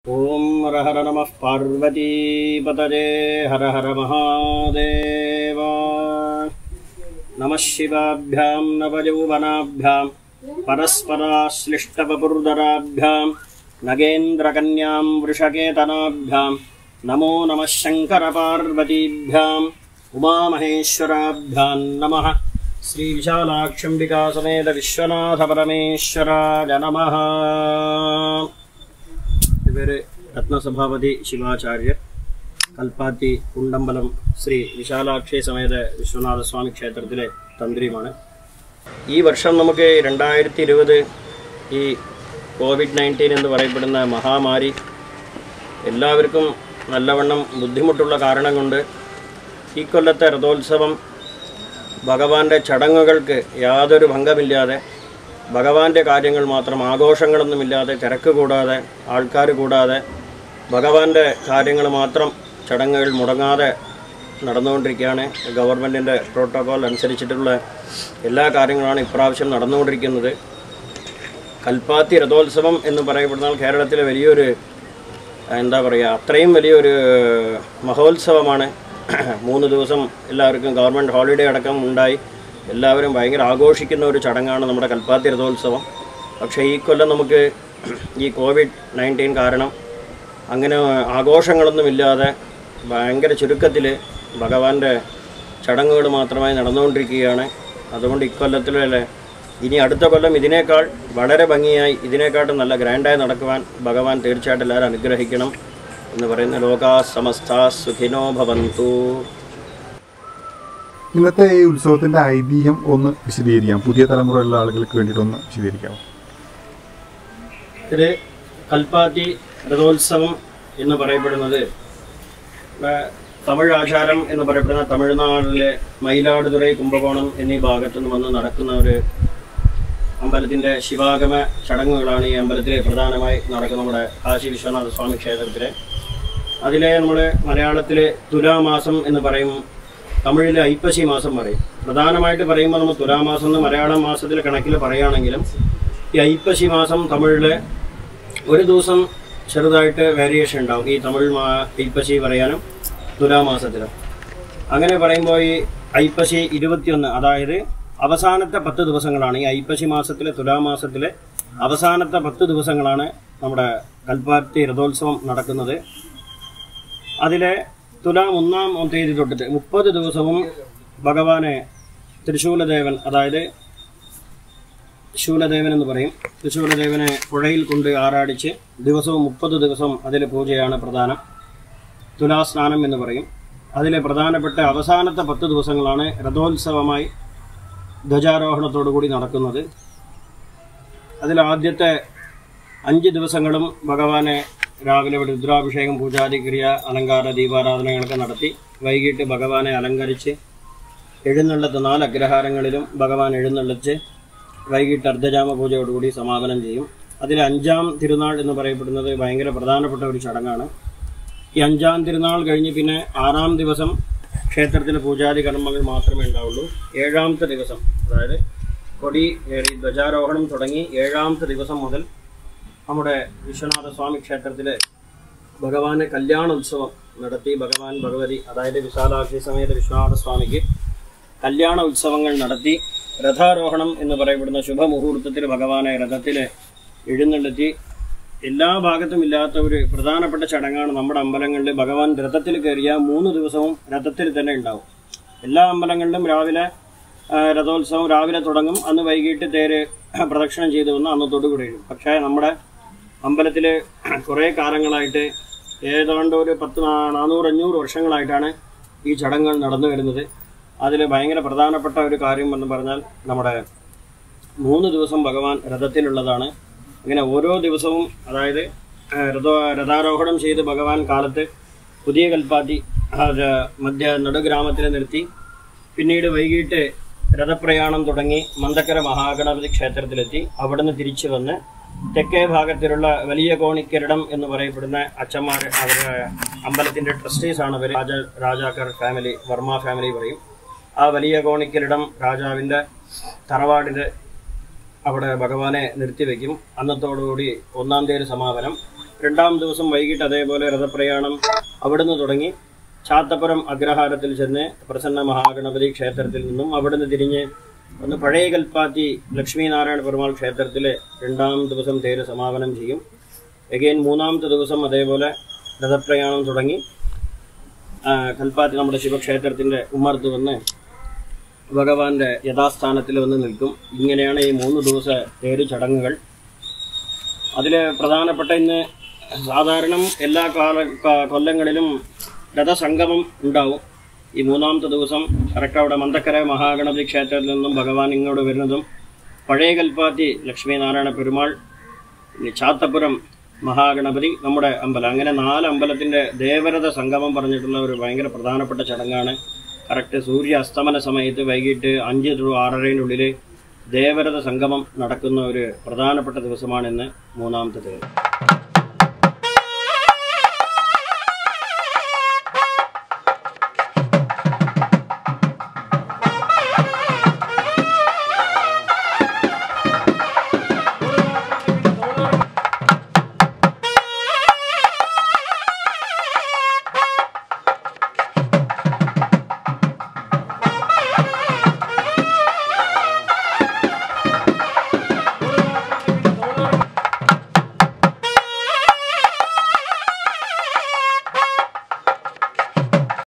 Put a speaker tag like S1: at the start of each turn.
S1: ॐ हर हर नमः पार्वतीपतये हर हर महादेव नमः शिवाभ्यां नवयौवनाभ्यां परस्पराश्लिष्टवपुर्धराभ्यां नगेन्द्रकन्यां वृषकेतनाभ्यां नमो नमः शङ्करपार्वतीभ्याम् उमामहेश्वराभ्यां नमः श्रीविशालाक्षम्बिकासमेत विश्वनाथपरमेश्वराय नमः പേര് രത്നസഭാപതി ശിവാചാര്യർ കൽപ്പാത്തി കുണ്ടമ്പലം ശ്രീ വിശാലാക്ഷി സമേത വിശ്വനാഥസ്വാമി ക്ഷേത്രത്തിലെ തന്ത്രിയുമാണ് ഈ വർഷം നമുക്ക് രണ്ടായിരത്തി ഇരുപത് ഈ കോവിഡ് നയൻറ്റീൻ എന്ന് പറയപ്പെടുന്ന മഹാമാരി എല്ലാവർക്കും നല്ലവണ്ണം ബുദ്ധിമുട്ടുള്ള കാരണം കൊണ്ട് ഈ കൊല്ലത്തെ രഥോത്സവം ഭഗവാന്റെ ചടങ്ങുകൾക്ക് യാതൊരു ഭംഗമില്ലാതെ ഭഗവാന്റെ കാര്യങ്ങൾ മാത്രം ആഘോഷങ്ങളൊന്നുമില്ലാതെ തിരക്ക് കൂടാതെ ആൾക്കാർ കൂടാതെ ഭഗവാന്റെ കാര്യങ്ങൾ മാത്രം ചടങ്ങുകൾ മുടങ്ങാതെ നടന്നുകൊണ്ടിരിക്കുകയാണ് ഗവൺമെൻറ്റിൻ്റെ പ്രോട്ടോകോൾ അനുസരിച്ചിട്ടുള്ള എല്ലാ കാര്യങ്ങളാണ് ഇപ്രാവശ്യം നടന്നുകൊണ്ടിരിക്കുന്നത് കൽപ്പാത്തി രഥോത്സവം എന്ന് പറയപ്പെടുന്നാൽ കേരളത്തിലെ വലിയൊരു എന്താ പറയുക അത്രയും വലിയൊരു മഹോത്സവമാണ് മൂന്ന് ദിവസം എല്ലാവർക്കും ഗവൺമെൻറ് ഹോളിഡേ അടക്കം ഉണ്ടായി എല്ലാവരും ഭയങ്കര ആഘോഷിക്കുന്ന ഒരു ചടങ്ങാണ് നമ്മുടെ കൽപ്പാത്തി രഥോത്സവം പക്ഷേ ഈ കൊല്ലം നമുക്ക് ഈ കോവിഡ് നയൻറ്റീൻ കാരണം അങ്ങനെ ആഘോഷങ്ങളൊന്നുമില്ലാതെ ഭയങ്കര ചുരുക്കത്തിൽ ഭഗവാന്റെ ചടങ്ങുകൾ മാത്രമായി നടന്നുകൊണ്ടിരിക്കുകയാണ് അതുകൊണ്ട് ഇക്കൊല്ലത്തിലെ ഇനി അടുത്ത കൊല്ലം ഇതിനേക്കാൾ വളരെ ഭംഗിയായി ഇതിനേക്കാട്ടും നല്ല ഗ്രാൻഡായി നടക്കുവാൻ ഭഗവാൻ തീർച്ചയായിട്ടും എല്ലാവരും അനുഗ്രഹിക്കണം എന്ന് പറയുന്ന ലോകാ സമസ്ത സുഖിനോ ഭവന്തു
S2: ഇന്നത്തെ ഈ ഉത്സവത്തിന്റെ ഐതിഹ്യം ഒന്ന് വിശദീകരിക്കാം പുതിയ തലമുറയിലുള്ള ആളുകൾക്ക് വേണ്ടിയിട്ട് ഒന്ന് വിശദീകരിക്കാം
S1: ഇത് കൽപ്പാത്തി രഥോത്സവം എന്ന് പറയപ്പെടുന്നത് ആ, തമിഴ് ആചാരം എന്ന് പറയപ്പെടുന്ന തമിഴ്നാട്ടിലെ മയിലാടുതുറൈ കുംഭകോണം എന്നീ ഭാഗത്തു നിന്ന് വന്ന് നടക്കുന്ന ഒരു അമ്പലത്തിൻ്റെ ശിവാഗമ ചടങ്ങുകളാണ് ഈ അമ്പലത്തിലെ പ്രധാനമായി നടക്കുന്ന നമ്മുടെ കാശി വിശ്വനാഥ സ്വാമി ക്ഷേത്രത്തിലെ അതിലെ നമ്മൾ മലയാളത്തിൽ തുലാമാസം എന്ന് പറയും തമിഴിൽ ഐപ്പശി മാസം പറയും പ്രധാനമായിട്ട് പറയുമ്പോൾ നമ്മൾ തുലാമാസം എന്ന് മലയാളം മാസത്തിൽ കണക്കിൽ പറയുകയാണെങ്കിലും ഈ ഐപ്പശി മാസം തമിഴിൽ ഒരു ദിവസം ചെറുതായിട്ട് വേരിയേഷൻ ഉണ്ടാവും ഈ തമിഴ് മാ ഐപ്പശി പറയാനും തുലാമാസത്തിലും അങ്ങനെ പറയുമ്പോൾ ഈ ഐപ്പശി ഇരുപത്തിയൊന്ന് അതായത് അവസാനത്തെ പത്ത് ദിവസങ്ങളാണ് ഈ ഐപ്പശി മാസത്തിലെ തുലാമാസത്തിലെ അവസാനത്തെ പത്ത് ദിവസങ്ങളാണ് നമ്മുടെ കൽപ്പാത്തി രഥോത്സവം നടക്കുന്നത് അതിലെ തുലാം ഒന്നാം തീയതി തൊട്ടിട്ട് മുപ്പത് ദിവസവും ഭഗവാനെ തൃശൂലദേവൻ അതായത് ശൂലദേവൻ എന്ന് പറയും തൃശൂലദേവനെ പുഴയിൽ കൊണ്ട് ആറാടിച്ച് ദിവസവും മുപ്പത് ദിവസം അതിലെ പൂജയാണ് പ്രധാനം തുലാസ്നാനം എന്ന് പറയും അതിലെ പ്രധാനപ്പെട്ട അവസാനത്തെ പത്ത് ദിവസങ്ങളാണ് രഥോത്സവമായി ധ്വജാരോഹണത്തോടു കൂടി നടക്കുന്നത് അതിൽ ആദ്യത്തെ അഞ്ച് ദിവസങ്ങളും ഭഗവാനെ രാവിലെ ഇവിടെ രുദ്രാഭിഷേകം പൂജാതി ക്രിയ അലങ്കാര ദീപാരാധനകളൊക്കെ നടത്തി വൈകിട്ട് ഭഗവാനെ അലങ്കരിച്ച് എഴുന്നള്ളത്ത് നാല് അഗ്രഹാരങ്ങളിലും ഭഗവാൻ എഴുന്നള്ളിച്ച് വൈകിട്ട് അർദ്ധജാമ പൂജയോടുകൂടി സമാപനം ചെയ്യും അതിൽ അഞ്ചാം തിരുനാൾ എന്ന് പറയപ്പെടുന്നത് ഭയങ്കര പ്രധാനപ്പെട്ട ഒരു ചടങ്ങാണ് ഈ അഞ്ചാം തിരുനാൾ കഴിഞ്ഞ് പിന്നെ ആറാം ദിവസം ക്ഷേത്രത്തിലെ പൂജാതി കർമ്മങ്ങൾ മാത്രമേ ഉണ്ടാവുള്ളൂ ഏഴാമത്തെ ദിവസം അതായത് കൊടി ഏറി ധ്വജാരോഹണം തുടങ്ങി ഏഴാമത്തെ ദിവസം മുതൽ നമ്മുടെ വിശ്വനാഥ സ്വാമി ക്ഷേത്രത്തിലെ ഭഗവാന് കല്യാണ ഉത്സവം നടത്തി ഭഗവാൻ ഭഗവതി അതായത് വിശാലാക്ഷി സമേത വിശ്വനാഥ സ്വാമിക്ക് കല്യാണ ഉത്സവങ്ങൾ നടത്തി രഥാരോഹണം എന്ന് പറയപ്പെടുന്ന ശുഭമുഹൂർത്തത്തിൽ ഭഗവാനെ രഥത്തിൽ എഴുന്നള്ളത്തി എല്ലാ ഭാഗത്തും ഇല്ലാത്ത ഒരു പ്രധാനപ്പെട്ട ചടങ്ങാണ് നമ്മുടെ അമ്പലങ്ങളിൽ ഭഗവാൻ രഥത്തിൽ കയറിയ മൂന്ന് ദിവസവും രഥത്തിൽ തന്നെ ഉണ്ടാവും എല്ലാ അമ്പലങ്ങളിലും രാവിലെ ആ, രഥോത്സവം രാവിലെ തുടങ്ങും അന്ന് വൈകിട്ട് തേര് പ്രദക്ഷിണം ചെയ്തു വന്ന് അന്ന് തൊടുകൂടിയും പക്ഷേ നമ്മുടെ അമ്പലത്തിൽ കുറേ കാലങ്ങളായിട്ട് ഏതാണ്ട് ഒരു പത്ത് നാ- നാനൂറ് അഞ്ഞൂറ് വർഷങ്ങളായിട്ടാണ് ഈ ചടങ്ങുകൾ നടന്നു വരുന്നത് അതിൽ ഭയങ്കര പ്രധാനപ്പെട്ട ഒരു കാര്യം എന്ന് പറഞ്ഞാൽ നമ്മുടെ മൂന്ന് ദിവസം ഭഗവാൻ രഥത്തിലുള്ളതാണ് അങ്ങനെ ഓരോ ദിവസവും അതായത് ആ, രഥ രഥാരോഹണം ചെയ്ത് ഭഗവാൻ കാലത്ത് പുതിയ കൽപ്പാത്തി ആ, ര- മധ്യ നടുഗ്രാമത്തിൽ നിർത്തി പിന്നീട് വൈകിട്ട് രഥപ്രയാണം തുടങ്ങി മന്ദക്കര മഹാഗണപതി ക്ഷേത്രത്തിലെത്തി അവിടുന്ന് തിരിച്ചു വന്ന് തെക്കേ ഭാഗത്തിലുള്ള വലിയ കോണിക്കിരടം എന്ന് പറയപ്പെടുന്ന അച്ഛന്മാർ അവരുടെ അമ്പലത്തിന്റെ ട്രസ്റ്റീസ് ആണ് അവർ രാജ രാജാക്കർ ഫാമിലി വർമ്മ ഫാമിലി പറയും ആ വലിയ കോണിക്കിരടം രാജാവിന്റെ തറവാടിന്റെ അവിടെ ഭഗവാനെ നിർത്തിവെക്കും അന്നത്തോടുകൂടി ഒന്നാം തീയതി സമാപനം രണ്ടാം ദിവസം വൈകിട്ട് അതേപോലെ രഥപ്രയാണം അവിടുന്ന് തുടങ്ങി ചാത്തപ്പുരം അഗ്രഹാരത്തിൽ ചെന്ന് പ്രസന്ന മഹാഗണപതി ക്ഷേത്രത്തിൽ നിന്നും അവിടുന്ന് തിരിഞ്ഞ് ഒന്ന് പഴയ കൽപ്പാത്തി ലക്ഷ്മീനാരായണ പെരുമാൾ ക്ഷേത്രത്തിലെ രണ്ടാം ദിവസം തേര് സമാപനം ചെയ്യും എഗെയിൻ മൂന്നാമത്തെ ദിവസം അതേപോലെ രഥപ്രയാണം തുടങ്ങി ആ, കൽപ്പാത്തി നമ്മുടെ ശിവക്ഷേത്രത്തിന്റെ ഉമ്മർത്ത് വന്ന് ഭഗവാന്റെ യഥാസ്ഥാനത്തിൽ വന്ന് നിൽക്കും ഇങ്ങനെയാണ് ഈ മൂന്ന് ദിവസ തേര് ചടങ്ങുകൾ അതിൽ പ്രധാനപ്പെട്ട ഇന്ന് സാധാരണ എല്ലാ കാല ക- കൊല്ലങ്ങളിലും രഥസംഗമം ഉണ്ടാവും ഈ മൂന്നാമത്തെ ദിവസം കറക്റ്റ് അവിടെ മന്തക്കര മഹാഗണപതി ക്ഷേത്രത്തിൽ നിന്നും ഭഗവാൻ ഇങ്ങോട്ട് വരുന്നതും പഴയ കൽപ്പാത്തി ലക്ഷ്മീനാരായണ പെരുമാൾ ഇനി ചാത്തപ്പുരം മഹാഗണപതി നമ്മുടെ അമ്പലം അങ്ങനെ നാല് അമ്പലത്തിന്റെ ദേവരഥ സംഗമം പറഞ്ഞിട്ടുള്ള ഒരു ഭയങ്കര പ്രധാനപ്പെട്ട ചടങ്ങാണ് കറക്റ്റ് സൂര്യ അസ്തമന സമയത്ത് വൈകിട്ട് അഞ്ച് ടു ആറരയിനുള്ളിൽ ദേവരഥ സംഗമം നടക്കുന്ന ഒരു പ്രധാനപ്പെട്ട ദിവസമാണ് ഇന്ന് മൂന്നാമത്തെ ദിവസം